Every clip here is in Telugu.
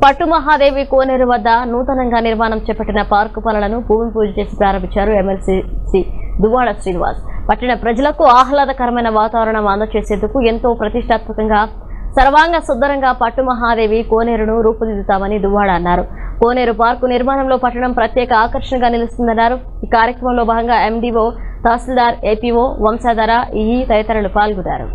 పట్టు మహాదేవి కోనేరు వద్ద నూతనంగా నిర్మాణం చేపట్టిన పార్కు పనులను భూమి పూజ చేసి ప్రారంభించారు ఎమ్మెల్సీ శ్రీ దువ్వాడ శ్రీనివాస్ పట్టణ ప్రజలకు ఆహ్లాదకరమైన వాతావరణం అందజేసేందుకు ఎంతో ప్రతిష్టాత్మకంగా సర్వాంగ సుందరంగా పట్టు మహాదేవి కోనేరును రూపుదిద్దుతామని దువ్వాడ అన్నారు కోనేరు పార్కు నిర్మాణంలో పట్టణం ప్రత్యేక ఆకర్షణగా నిలుస్తుందన్నారు ఈ కార్యక్రమంలో భాగంగా MDO tahsildar APO Vamsadhara EE తదితరులు పాల్గొన్నారు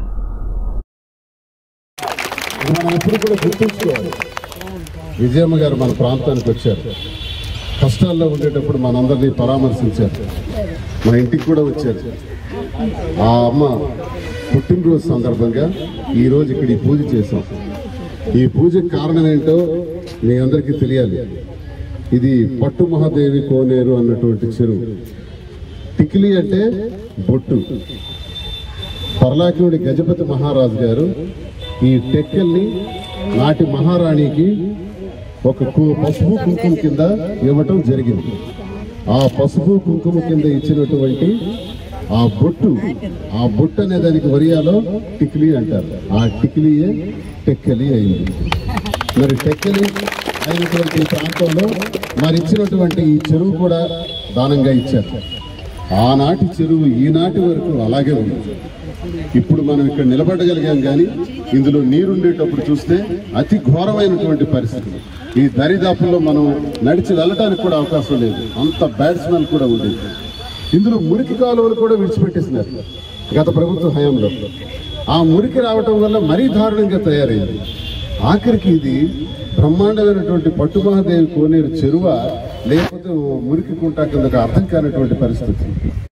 ఇది మనం ఎప్పుడు కూడా గుర్తుంచుకోవాలి విజయమ్మ గారు మన ప్రాంతానికి వచ్చారు కష్టాల్లో ఉండేటప్పుడు మనందరినీ పరామర్శించారు మా ఇంటికి కూడా వచ్చారు ఆ అమ్మ పుట్టినరోజు సందర్భంగా ఈ రోజు ఇక్కడ ఈ పూజ చేశాం ఈ పూజకు కారణం ఏంటో మీ అందరికీ తెలియాలి ఇది పట్టు మహాదేవి కోనేరు అన్నటువంటి చెరువు టికిలి అంటే బొట్టు పర్లాకుడి గజపతి మహారాజు గారు ఈ టెక్కల్ని నాటి మహారాణికి ఒక కు- పసుపు కుంకుమ కింద ఇవ్వటం జరిగింది ఆ పసుపు కుంకుమ కింద ఇచ్చినటువంటి ఆ బొట్టు ఆ బొట్టు అనే దానికి వరియాలో టిక్లీ అంటారు ఆ టిక్లీయే టెక్కలి అయింది మరి టెక్కలి అయినటువంటి ఈ ప్రాంతంలో మరి ఇచ్చినటువంటి ఈ చెరువు కూడా దానంగా ఇచ్చారు ఆనాటి చెరువు ఈనాటి వరకు అలాగే ఉంది ఇప్పుడు మనం ఇక్కడ నిలబడగలిగాం కానీ ఇందులో నీరుండేటప్పుడు చూస్తే అతి ఘోరమైనటువంటి పరిస్థితి ఈ దరిదాపుల్లో మనం నడిచి వెళ్ళటానికి కూడా అవకాశం లేదు అంత బ్యాడ్ స్మెల్ కూడా ఉండేది ఇందులో మురికి కాలువలు కూడా విడిచిపెట్టేసినారు గత ప్రభుత్వ హయాంలో ఆ మురికి రావటం వల్ల మరీ దారుణంగా తయారైంది ఆఖరికి ఇది బ్రహ్మాండమైనటువంటి పట్టుమహాదేవి కోనేరు చెరువ లేకపోతే ఓ మురికి కుంటా కిందకు అర్థం కానటువంటి పరిస్థితి